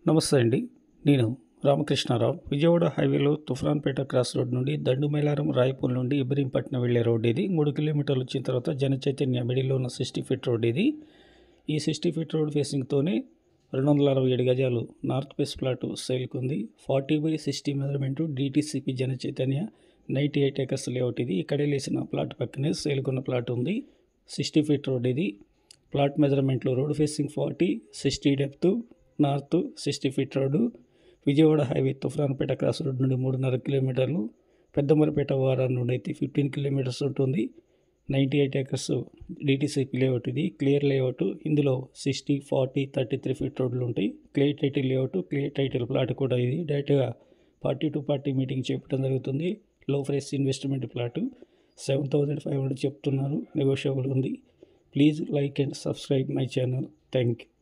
నమస్తే అండి నేను రామకృష్ణారావు విజయవాడ హైవేలో తుఫాన్పేట క్రాస్ రోడ్ నుండి దండుమైలారం రాయపూర్ నుండి ఇబ్రహీంపట్నం వెళ్ళే రోడ్ ఇది మూడు కిలోమీటర్లు వచ్చిన తర్వాత జనచైతన్య మిడిల్లో ఉన్న సిక్స్టీ ఫీట్ రోడ్ ఇది ఈ సిక్స్టీ ఫీట్ రోడ్ ఫేసింగ్తోనే రెండు వందల అరవై ఏడు గజాలు నార్త్ వెస్ట్ ప్లాట్ సేల్కి ఉంది forty by sixty measurement DTCP Janachaitanya ninety eight acres layout ఇది ఇక్కడే లేసిన ప్లాట్ పక్కనే సేల్కున్న ప్లాట్ ఉంది సిక్స్టీ ఫీట్ రోడ్ ఇది ప్లాట్ మెజర్మెంట్లో road facing forty sixty depth north sixty feet road Vijayawada highway Tupranpet cross road నుండి మూడున్నర కిలోమీటర్లు పెద్దమరపేట వారం నుండి అయితే ఫిఫ్టీన్ కిలోమీటర్స్ ఉంటుంది ninety eight acres DTCP layout ఇది క్లియర్ లేఅవుట్ ఇందులో sixty forty thirty three feet రోడ్లు ఉంటాయి clear title layout clear title plot కూడా ఇది డైరెక్ట్గా పార్టీ టు పార్టీ మీటింగ్ చెప్పడం జరుగుతుంది low price investment plot seven thousand five hundred చెప్తున్నారు నెగోషియబుల్ ఉంది please like and subscribe my channel thank you